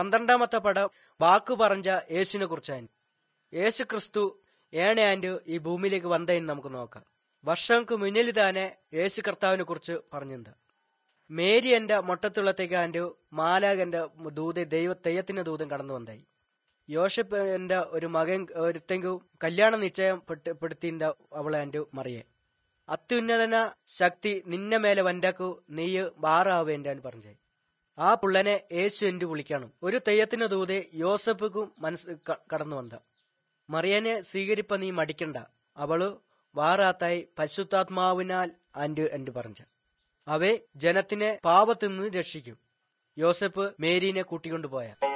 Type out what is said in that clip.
പന്ത്രണ്ടാമത്തെ പടം വാക്കു പറഞ്ഞ യേശുവിനെ കുറിച്ചാണ് യേശു ക്രിസ്തു ഏണയാൻഡ് ഈ ഭൂമിയിലേക്ക് വന്നതെന്ന് നമുക്ക് നോക്കാം വർഷങ്ങൾക്ക് മുന്നിൽ തന്നെ യേശു കർത്താവിനെ കുറിച്ച് പറഞ്ഞിട്ടുണ്ട് മേരി എന്റെ മൊട്ടത്തുള്ളത്തേക്കാൻ്റെ മാലാകന്റെ ദൂത ദൈവ തെയ്യത്തിന്റെ ദൂതം കടന്നു വന്നായി യോഷപ്പ് എന്റെ ഒരു മകൻ ഒരുത്തെങ്കു കല്യാണ നിശ്ചയം പെടുത്തിന്റെ അവളെ എന്റെ മറിയെ അത്യുന്നതന ശക്തി നിന്നെ മേലെ വണ്ടാക്കു നീയ് ബാറാവേന്റെ പറഞ്ഞു ആ പുള്ളനെ യേശു എന്റെ വിളിക്കണം ഒരു തെയ്യത്തിന് ദൂതെ യോസഫുക്കും മനസ്സ് കടന്നു വന്ന മറിയനെ സ്വീകരിപ്പ നീ മടിക്കണ്ട അവള് വാറാത്തായി പശുത്താത്മാവിനാൽ ആൻഡ് എന്റെ പറഞ്ഞു അവയെ ജനത്തിനെ പാപത്തിൽ നിന്ന് രക്ഷിക്കും യോസഫ് മേരീനെ കൂട്ടിക്കൊണ്ടുപോയ